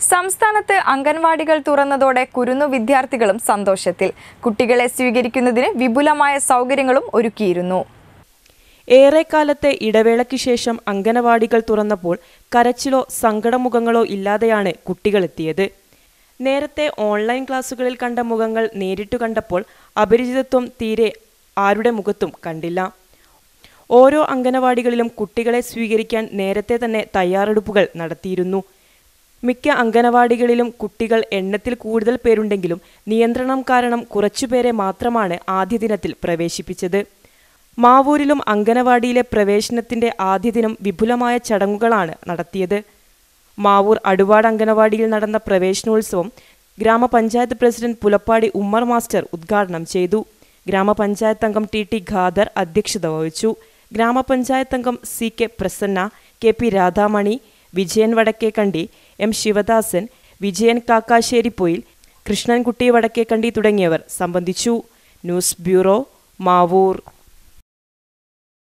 സംസ്ഥാനത്ത് അംഗൻവാടികൾ തുറന്നതോടെ കുരുന്നു വിദ്യാർത്ഥികളും സന്തോഷത്തിൽ കുട്ടികളെ സ്വീകരിക്കുന്നതിന് വിപുലമായ സൗകര്യങ്ങളും ഒരുക്കിയിരുന്നു ഏറെക്കാലത്തെ ഇടവേളയ്ക്ക് ശേഷം അംഗനവാടികൾ തുറന്നപ്പോൾ കരച്ചിലോ സങ്കടമുഖങ്ങളോ ഇല്ലാതെയാണ് കുട്ടികളെത്തിയത് നേരത്തെ ഓൺലൈൻ ക്ലാസുകളിൽ കണ്ട മുഖങ്ങൾ നേരിട്ടു കണ്ടപ്പോൾ അപരിചിതത്വം തീരെ ആരുടെ മുഖത്തും കണ്ടില്ല ഓരോ അംഗനവാടികളിലും കുട്ടികളെ സ്വീകരിക്കാൻ നേരത്തെ തന്നെ തയ്യാറെടുപ്പുകൾ നടത്തിയിരുന്നു മിക്ക അംഗനവാടികളിലും കുട്ടികൾ എണ്ണത്തിൽ കൂടുതൽ പേരുണ്ടെങ്കിലും നിയന്ത്രണം കാരണം കുറച്ചുപേരെ മാത്രമാണ് ആദ്യ ദിനത്തിൽ പ്രവേശിപ്പിച്ചത് മാവൂരിലും അംഗനവാടിയിലെ പ്രവേശനത്തിന്റെ ആദ്യ ദിനം വിപുലമായ ചടങ്ങുകളാണ് നടത്തിയത് മാവൂർ അടുവാട് അംഗനവാടിയിൽ നടന്ന പ്രവേശനോത്സവം ഗ്രാമപഞ്ചായത്ത് പ്രസിഡന്റ് പുലപ്പാടി ഉമ്മർ മാസ്റ്റർ ഉദ്ഘാടനം ചെയ്തു ഗ്രാമപഞ്ചായത്ത് അംഗം ടി ടി ഖാദർ അധ്യക്ഷത വഹിച്ചു ഗ്രാമപഞ്ചായത്ത് അംഗം C K Prasanna K P Radhamani Vijayan Vadakkekandi M Sivadasan Vijayan Kakkasseripoyil Krishnankutty Vadakkekandi തുടങ്ങിയവർ സംബന്ധിച്ചു ന്യൂസ് ബ്യൂറോ മാവൂർ